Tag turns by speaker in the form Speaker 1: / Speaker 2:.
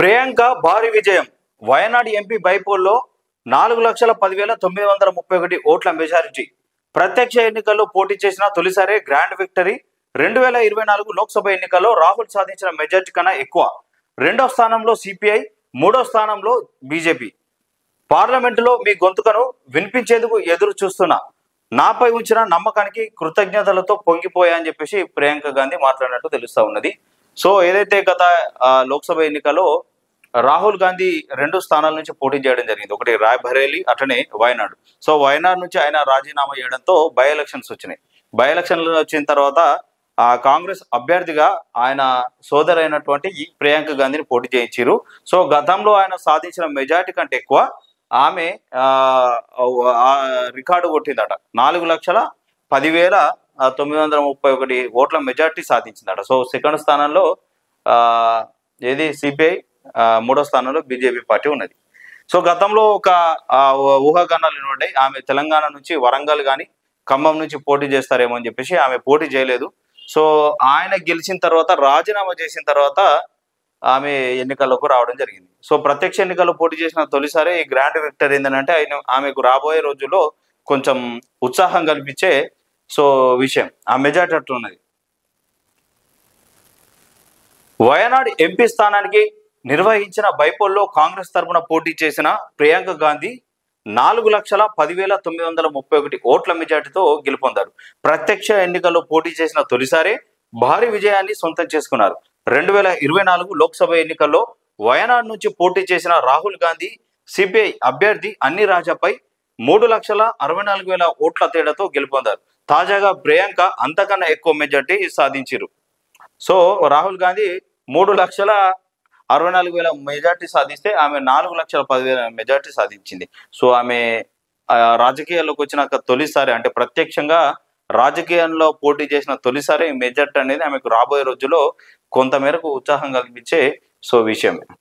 Speaker 1: ప్రియాంక భారీ విజయం వయనాడు ఎంపీ బైపోల్లో నాలుగు లక్షల పదివేల తొమ్మిది వందల ముప్పై ఒకటి ఓట్ల మెజారిటీ ప్రత్యక్ష ఎన్నికల్లో పోటీ చేసిన తొలిసారి గ్రాండ్ విక్టరీ రెండు వేల ఇరవై నాలుగు లోక్సభ ఎన్నికల్లో రాహుల్ సాధించిన మెజారిటీ కన్నా ఎక్కువ రెండో స్థానంలో సిపిఐ మూడో స్థానంలో బీజేపీ పార్లమెంటులో మీ గొంతుకను వినిపించేందుకు ఎదురు చూస్తున్నా నాపై ఉంచిన నమ్మకానికి కృతజ్ఞతలతో పొంగిపోయా అని చెప్పేసి ప్రియాంక గాంధీ మాట్లాడినట్టు తెలుస్తా ఉన్నది సో ఏదైతే గత ఆ, లోక్సభ ఎన్నికలో రాహుల్ గాంధీ రెండు స్థానాల నుంచి పోటీ చేయడం జరిగింది ఒకటి రాయ్ బరేలీ అట్లనే వయనాడు సో వయనాడు నుంచి ఆయన రాజీనామా చేయడంతో బై ఎలక్షన్స్ వచ్చినాయి బై ఎలక్షన్లు వచ్చిన తర్వాత ఆ కాంగ్రెస్ అభ్యర్థిగా ఆయన సోదరైనటువంటి ఈ ప్రియాంక గాంధీని పోటీ చేయించారు సో గతంలో ఆయన సాధించిన మెజారిటీ కంటే ఎక్కువ ఆమె ఆ, ఆ, రికార్డు కొట్టిందట నాలుగు లక్షల పదివేల ఆ, తొమ్మిది వందల ముప్పై ఒకటి ఓట్ల మెజారిటీ సాధించిందట సో సెకండ్ స్థానంలో ఆ, ఏది సిపిఐ మూడో స్థానంలో బీజేపీ పార్టీ ఉన్నది సో గతంలో ఒక ఆ, ఊహాగానాలు ఉన్నాయి ఆమె తెలంగాణ నుంచి వరంగల్ కానీ ఖమ్మం నుంచి పోటీ చేస్తారేమో అని చెప్పేసి ఆమె పోటీ చేయలేదు సో ఆయన గెలిచిన తర్వాత రాజీనామా చేసిన తర్వాత ఆమె ఎన్నికలకు రావడం జరిగింది సో ప్రత్యక్ష ఎన్నికల్లో పోటీ చేసిన తొలిసారి ఈ గ్రాండ్ విక్టర్ ఏంటంటే ఆయన ఆమెకు రాబోయే రోజుల్లో కొంచెం ఉత్సాహం కల్పించే సో విషయం ఆ మెజార్టీ అట్లున్నది వయనాడు ఎంపీ స్థానానికి నిర్వహించిన బైపోల్లో కాంగ్రెస్ తరపున పోటీ చేసిన ప్రియాంక గాంధీ నాలుగు లక్షల పదివేల తొమ్మిది వందల ముప్పై ఒకటి ఓట్ల మెజార్టీతో గెలుపొందారు ప్రత్యక్ష ఎన్నికల్లో పోటీ చేసిన తొలిసారి భారీ విజయాన్ని సొంతం చేసుకున్నారు రెండు వేల ఇరవై నాలుగు లోక్సభ ఎన్నికల్లో వయనాడు నుంచి పోటీ చేసిన రాహుల్ గాంధీ సిపిఐ అభ్యర్థి అన్ని రాజాపై మూడు లక్షల అరవై నాలుగు వేల ఓట్ల తేడాతో గెలుపొందారు తాజాగా ప్రియాంక అంతకన్నా ఎక్కువ మెజార్టీ సాధించారు సో రాహుల్ గాంధీ మూడు లక్షల అరవై నాలుగు వేల మెజార్టీ సాధిస్తే ఆమె నాలుగు లక్షల పదివేల మెజార్టీ సాధించింది సో ఆమె ఆ, రాజకీయాల్లోకి వచ్చినాక తొలిసారి అంటే ప్రత్యక్షంగా రాజకీయంలో పోటీ చేసిన తొలిసారి మెజార్టీ అనేది ఆమెకు రాబోయే రోజుల్లో కొంతమేరకు ఉత్సాహం కల్పించే సో విషయమే